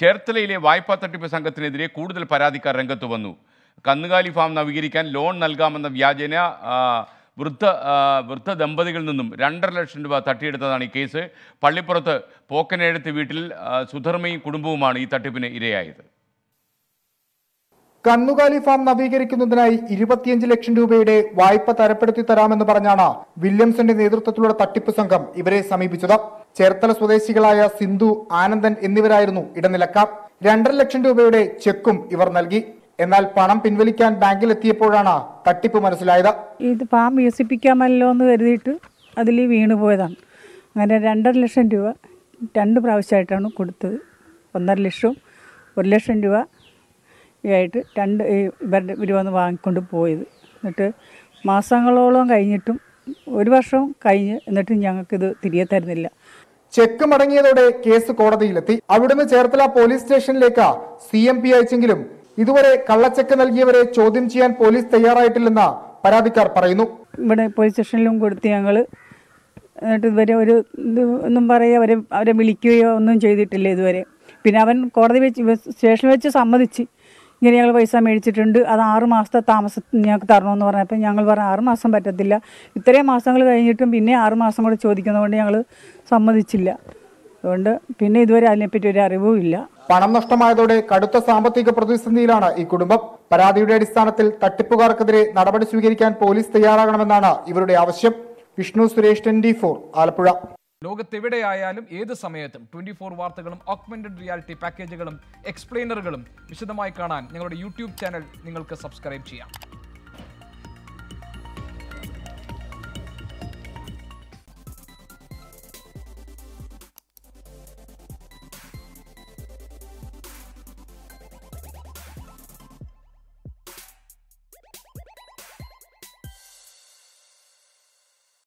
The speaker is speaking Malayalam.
ചേർത്തലയിലെ വായ്പാ തട്ടിപ്പ് സംഘത്തിനെതിരെ കൂടുതൽ പരാതിക്കാർ രംഗത്ത് വന്നു കന്നുകാലി ഫാം നവീകരിക്കാൻ ലോൺ നൽകാമെന്ന വ്യാജേന ആ, വൃദ്ധ ആ, വൃദ്ധ ദമ്പതികളിൽ നിന്നും രണ്ടര ലക്ഷം രൂപ തട്ടിയെടുത്തതാണ് ഈ കേസ് പള്ളിപ്പുറത്ത് പോക്കനെഴുത്ത് വീട്ടിൽ ആ, സുധർമ്മയും കുടുംബവുമാണ് ഈ തട്ടിപ്പിന് ഇരയായത് കന്നുകാലി ഫാം നവീകരിക്കുന്നതിനായി ഇരുപത്തിയഞ്ച് ലക്ഷം രൂപയുടെ വായ്പ തരപ്പെടുത്തി തരാമെന്ന് പറഞ്ഞാണ് വില്യംസന്റെ നേതൃത്വത്തിലുള്ള തട്ടിപ്പ് സംഘം ഇവരെ സമീപിച്ചത് ചേർത്തല സ്വദേശികളായ സിന്ധു ആനന്ദൻ എന്നിവരായിരുന്നു ഇടനിലക്കാർ രണ്ടര ലക്ഷം രൂപയുടെ ചെക്കും ഇവർ നൽകി എന്നാൽ പണം പിൻവലിക്കാൻ ബാങ്കിലെത്തിയപ്പോഴാണ് തട്ടിപ്പ് മനസ്സിലായത് ഇത് ഫാം വികസിപ്പിക്കാമല്ലോ എന്ന് കരുതിയിട്ട് അതിൽ വീണു പോയതാണ് അങ്ങനെ രണ്ടര ലക്ഷം രൂപ രണ്ട് പ്രാവശ്യമായിട്ടാണ് കൊടുത്തത് ഒന്നര ലക്ഷവും ഒരു ലക്ഷം രൂപ ആയിട്ട് രണ്ട് ഈ ഇവരുടെ ഇവർ വന്ന് വാങ്ങിക്കൊണ്ട് പോയത് എന്നിട്ട് മാസങ്ങളോളം കഴിഞ്ഞിട്ടും ഒരു വർഷം കഴിഞ്ഞ് എന്നിട്ടും ഞങ്ങൾക്കിത് തിരികെ തരുന്നില്ല ചെക്ക് മടങ്ങിയതോടെ കേസ് കോടതിയിലെത്തി അവിടുന്ന് ചേർത്തല പോലീസ് സ്റ്റേഷനിലേക്ക് സി എം പി അയച്ചെങ്കിലും ഇതുവരെ കള്ളച്ചെക്ക് നൽകിയവരെ ചോദ്യം ചെയ്യാൻ പോലീസ് തയ്യാറായിട്ടില്ലെന്ന് പരാതിക്കാർ പറയുന്നു ഇവിടെ പോലീസ് സ്റ്റേഷനിലും കൊടുത്ത് ഞങ്ങൾ എന്നിട്ട് ഇതുവരെ ഒരു ഇത് ഒന്നും പറയുക അവരെ അവരെ വിളിക്കുകയോ ഒന്നും ചെയ്തിട്ടില്ല ഇതുവരെ പിന്നെ അവൻ കോടതി വെച്ച് സ്റ്റേഷനിൽ വെച്ച് സമ്മതിച്ച് ഇങ്ങനെ ഞങ്ങൾ പൈസ മേടിച്ചിട്ടുണ്ട് അത് ആറ് മാസത്തെ താമസം ഞങ്ങൾക്ക് തരണമെന്ന് പറഞ്ഞപ്പോൾ ഞങ്ങൾ പറഞ്ഞു ആറ് മാസം പറ്റത്തില്ല ഇത്രയും മാസങ്ങൾ കഴിഞ്ഞിട്ടും പിന്നെ ആറ് മാസം കൂടെ ചോദിക്കുന്നതുകൊണ്ട് ഞങ്ങൾ സമ്മതിച്ചില്ല അതുകൊണ്ട് പിന്നെ ഇതുവരെ അതിനെപ്പറ്റി ഒരു അറിവും ഇല്ല പണം നഷ്ടമായതോടെ കടുത്ത സാമ്പത്തിക പ്രതിസന്ധിയിലാണ് ഈ കുടുംബം പരാതിയുടെ അടിസ്ഥാനത്തിൽ തട്ടിപ്പുകാർക്കെതിരെ നടപടി സ്വീകരിക്കാൻ പോലീസ് തയ്യാറാകണമെന്നാണ് ഇവരുടെ ആവശ്യം വിഷ്ണു സുരേഷ് ട്വന്റി ഫോർ ആലപ്പുഴ ലോകത്തെവിടെയായാലും ഏത് സമയത്തും ട്വന്റി ഫോർ വാർത്തകളും ഓഗ്മെന്റഡ് റിയാലിറ്റി പാക്കേജുകളും എക്സ്പ്ലെയിനറുകളും വിശദമായി കാണാൻ ഞങ്ങളുടെ യൂട്യൂബ് ചാനൽ നിങ്ങൾക്ക് സബ്സ്ക്രൈബ് ചെയ്യാം